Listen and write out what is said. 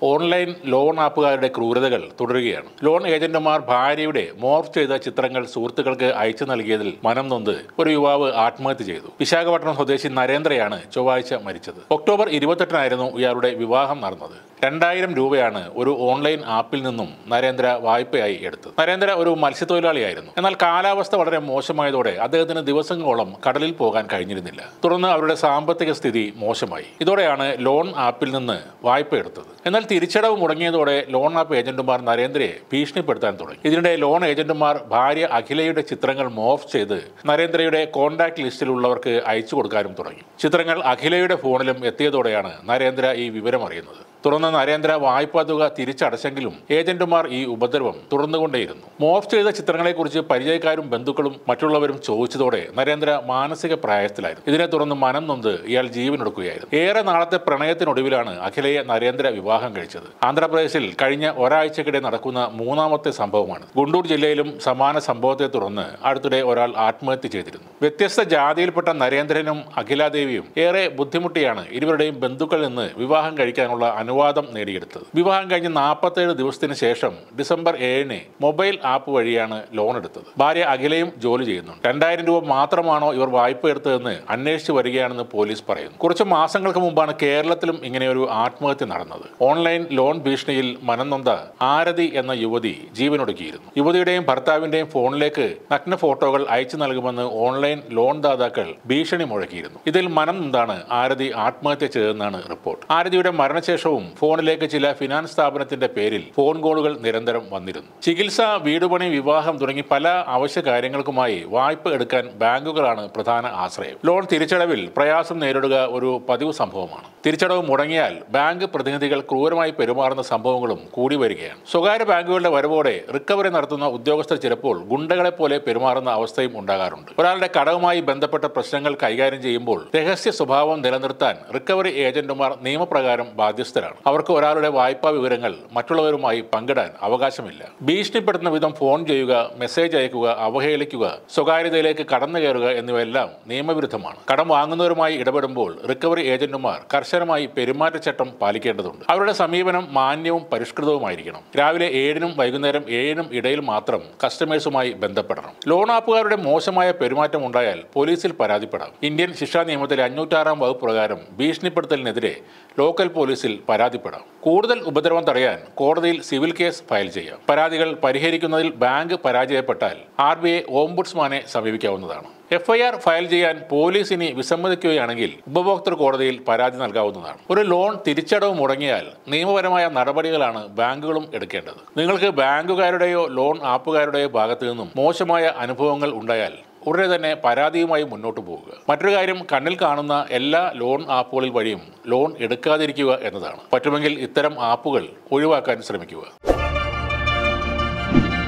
online loan ആപ്പുകാരുടെ ക്രൂരതകൾ തുടരുകയാണ് loan ഏജന്റുമാർ ഭാര്യയുടെ മോർഫ് ചെയ്ത ചിത്രങ്ങൾ സുഹൃത്തുക്കൾക്ക് അയച്ചു നൽകിയതിൽ മനം നൊന്ത് ഒരു യുവാവ് ആത്മഹത്യ ചെയ്തു വിശാഖപട്ടണം സ്വദേശി നരേന്ദ്രയാണ് ചൊവ്വാഴ്ച മരിച്ചത് ഒക്ടോബർ ഇരുപത്തെട്ടിനായിരുന്നു ഇയാളുടെ വിവാഹം നടന്നത് രണ്ടായിരം രൂപയാണ് ഒരു ഓൺലൈൻ ആപ്പിൽ നിന്നും നരേന്ദ്ര വായ്പയായി എടുത്തത് നരേന്ദ്ര ഒരു മത്സ്യത്തൊഴിലാളിയായിരുന്നു എന്നാൽ കാലാവസ്ഥ വളരെ മോശമായതോടെ അദ്ദേഹത്തിന് ദിവസങ്ങളോളം കടലിൽ പോകാൻ കഴിഞ്ഞിരുന്നില്ല തുടർന്ന് അവരുടെ സാമ്പത്തിക സ്ഥിതി മോശമായി ഇതോടെയാണ് ലോൺ ആപ്പിൽ നിന്ന് വായ്പ എടുത്തത് എന്നാൽ തിരിച്ചടവ് മുടങ്ങിയതോടെ ലോൺ ആപ്പ് ഏജന്റുമാർ നരേന്ദ്രയെ ഭീഷണിപ്പെടുത്താൻ തുടങ്ങി ഇതിനിടെ ലോൺ ഏജന്റുമാർ ഭാര്യ അഖിലയുടെ ചിത്രങ്ങൾ മോഫ് ചെയ്ത് നരേന്ദ്രയുടെ കോൺടാക്ട് ലിസ്റ്റിലുള്ളവർക്ക് അയച്ചു കൊടുക്കാനും തുടങ്ങി ചിത്രങ്ങൾ അഖിലയുടെ ഫോണിലും എത്തിയതോടെയാണ് നരേന്ദ്ര ഈ വിവരം അറിയുന്നത് തുടർന്ന് നരേന്ദ്ര വായ്പാ തുക തിരിച്ചടച്ചെങ്കിലും ഏജന്റുമാർ ഈ ഉപദ്രവം തുടർന്നുകൊണ്ടേയിരുന്നു മോഫ് ചെയ്ത ചിത്രങ്ങളെക്കുറിച്ച് പരിചയക്കാരും ബന്ധുക്കളും മറ്റുള്ളവരും ചോദിച്ചതോടെ നരേന്ദ്ര മാനസിക പ്രായത്തിലായിരുന്നു ഇതിനെ തുടർന്ന് മനം നൊന്ത് ഇയാൾ ജീവനൊടുക്കുകയായിരുന്നു ഏറെ നാളത്തെ പ്രണയത്തിനൊടുവിലാണ് അഖിലയെ നരേന്ദ്ര വിവാഹം കഴിച്ചത് ആന്ധ്രാപ്രദേശിൽ കഴിഞ്ഞ ഒരാഴ്ചക്കിടെ നടക്കുന്ന മൂന്നാമത്തെ സംഭവമാണ് ഗുണ്ടൂർ ജില്ലയിലും സമാന സംഭവത്തെ തുടർന്ന് അടുത്തിടെ ഒരാൾ ആത്മഹത്യ ചെയ്തിരുന്നു വ്യത്യസ്ത ജാതിയിൽപ്പെട്ട നരേന്ദ്രനും അഖിലാദേവിയും ഏറെ ബുദ്ധിമുട്ടിയാണ് ഇരുവരുടെയും ബന്ധുക്കളിൽ നിന്ന് വിവാഹം കഴിക്കാനുള്ള അനുവാദം നേടിയെടുത്തത് വിവാഹം കഴിഞ്ഞ് നാൽപ്പത്തേഴ് ദിവസത്തിന് ശേഷം ഡിസംബർ ഏഴിന് മൊബൈൽ ആപ്പ് വഴിയാണ് ലോൺ എടുത്തത് ഭാര്യ അഖിലയും ജോലി ചെയ്യുന്നുണ്ട് രണ്ടായിരം രൂപ മാത്രമാണോ ഇവർ വായ്പ എടുത്തതെന്ന് അന്വേഷിച്ചു വരികയാണെന്ന് പോലീസ് പറയുന്നു കുറച്ച് മാസങ്ങൾക്ക് മുമ്പാണ് കേരളത്തിലും ഇങ്ങനെയൊരു ആത്മഹത്യ നടന്നത് ഓൺലൈൻ ലോൺ ഭീഷണിയിൽ മനംനൊന്ത ആരതി എന്ന യുവതി ജീവനൊടുക്കിയിരുന്നു യുവതിയുടെയും ഭർത്താവിന്റെയും ഫോണിലേക്ക് നഗ്ന ഫോട്ടോകൾ അയച്ചു നൽകുമെന്ന് ഓൺലൈൻ ലോൺ ദാതാക്കൾ ഭീഷണി മുഴക്കിയിരുന്നു ഇതിൽ മനം നൊന്താണ് ആരതി ആത്മഹത്യ ചെയ്തതെന്നാണ് റിപ്പോർട്ട് ആരതിയുടെ മരണശേഷവും ഫോണിലേക്ക് ചില ഫിനാൻസ് സ്ഥാപനത്തിന്റെ പേരിൽ ഫോൺ കോളുകൾ നിരന്തരം വന്നിരുന്നു ചികിത്സ വീടുപണി വിവാഹം തുടങ്ങി പല അവശ്യ കാര്യങ്ങൾക്കുമായി വായ്പ എടുക്കാൻ ബാങ്കുകളാണ് പ്രധാന ആശ്രയം ലോൺ തിരിച്ചടവിൽ പ്രയാസം നേരിടുക ഒരു പതിവ് സംഭവമാണ് തിരിച്ചടവ് മുടങ്ങിയാൽ ബാങ്ക് പ്രതിനിധികൾ ക്രൂരമായി പെരുമാറുന്ന സംഭവങ്ങളും കൂടി വരികയാണ് സ്വകാര്യ ബാങ്കുകളുടെ വരവോടെ റിക്കവറി നടത്തുന്ന ഉദ്യോഗസ്ഥർ ചിലപ്പോൾ ഗുണ്ടകളെ പോലെ പെരുമാറുന്ന അവസ്ഥയും ഉണ്ടാകാറുണ്ട് ഒരാളുടെ കടവുമായി ബന്ധപ്പെട്ട പ്രശ്നങ്ങൾ കൈകാര്യം ചെയ്യുമ്പോൾ രഹസ്യ സ്വഭാവം നിലനിർത്താൻ റിക്കവറി ഏജന്റുമാർ നിയമപ്രകാരം ബാധ്യസ്ഥരാണ് അവർക്ക് ഒരാളുടെ വായ്പാ വിവരങ്ങൾ മറ്റുള്ളവരുമായി പങ്കിടാൻ അവകാശമില്ല ഭീഷണിപ്പെടുത്തുന്ന വിധം ഫോൺ ചെയ്യുക മെസ്സേജ് അയക്കുക അവഹേളിക്കുക സ്വകാര്യതയിലേക്ക് കടന്നു കയറുക എന്നിവയെല്ലാം നിയമവിരുദ്ധമാണ് കടം വാങ്ങുന്നവരുമായി ഇടപെടുമ്പോൾ റിക്കവറി ഏജന്റുമാർ കർശനമായി പെരുമാറ്റച്ചട്ടം പാലിക്കേണ്ടതുണ്ട് അവരുടെ സമീപനം മാന്യവും പരിഷ്കൃതവുമായിരിക്കണം രാവിലെ ഏഴിനും വൈകുന്നേരം ഏഴിനും ഇടയിൽ മാത്രം കസ്റ്റമേഴ്സുമായി ബന്ധപ്പെടണം ലോൺ ആപ്പുകാരുടെ മോശമായ പെരുമാറ്റം ഉണ്ടായാൽ പോലീസിൽ പരാതിപ്പെടാം ഇന്ത്യൻ ശിക്ഷാ നിയമത്തിലെ അഞ്ഞൂറ്റാറാം വകുപ്പ് പ്രകാരം ഭീഷണിപ്പെടുത്തലിനെതിരെ ലോക്കൽ പോലീസിൽ പരാതിപ്പെടാം കൂടുതൽ ഉപദ്രവം തടയാൻ കോടതിയിൽ സിവിൽ കേസ് ഫയൽ ചെയ്യാം പരാതികൾ പരിഹരിക്കുന്നതിൽ ബാങ്ക് പരാജയപ്പെട്ടാൽ ആർ ബി ഐ ഓംബുഡ്സ്മാനെ സമീപിക്കാവുന്നതാണ് എഫ്ഐആർ ഫയൽ ചെയ്യാൻ പോലീസ് ഇനി വിസമ്മതിക്കുകയാണെങ്കിൽ ഉപഭോക്തൃ കോടതിയിൽ പരാതി നൽകാവുന്നതാണ് ഒരു ലോൺ തിരിച്ചടവ് മുടങ്ങിയാൽ നിയമപരമായ നടപടികളാണ് ബാങ്കുകളും എടുക്കേണ്ടത് നിങ്ങൾക്ക് ബാങ്കുകാരുടെയോ ലോൺ ആപ്പുകാരുടെയോ ഭാഗത്തു നിന്നും മോശമായ അനുഭവങ്ങൾ ഉണ്ടായാൽ ഉടനെ തന്നെ പരാതിയുമായി മുന്നോട്ട് പോവുക മറ്റൊരു കാര്യം കണ്ണിൽ കാണുന്ന എല്ലാ ലോൺ ആപ്പുകളിൽ വഴിയും ലോൺ എടുക്കാതിരിക്കുക എന്നതാണ് പറ്റുമെങ്കിൽ ഇത്തരം ആപ്പുകൾ ഒഴിവാക്കാൻ ശ്രമിക്കുക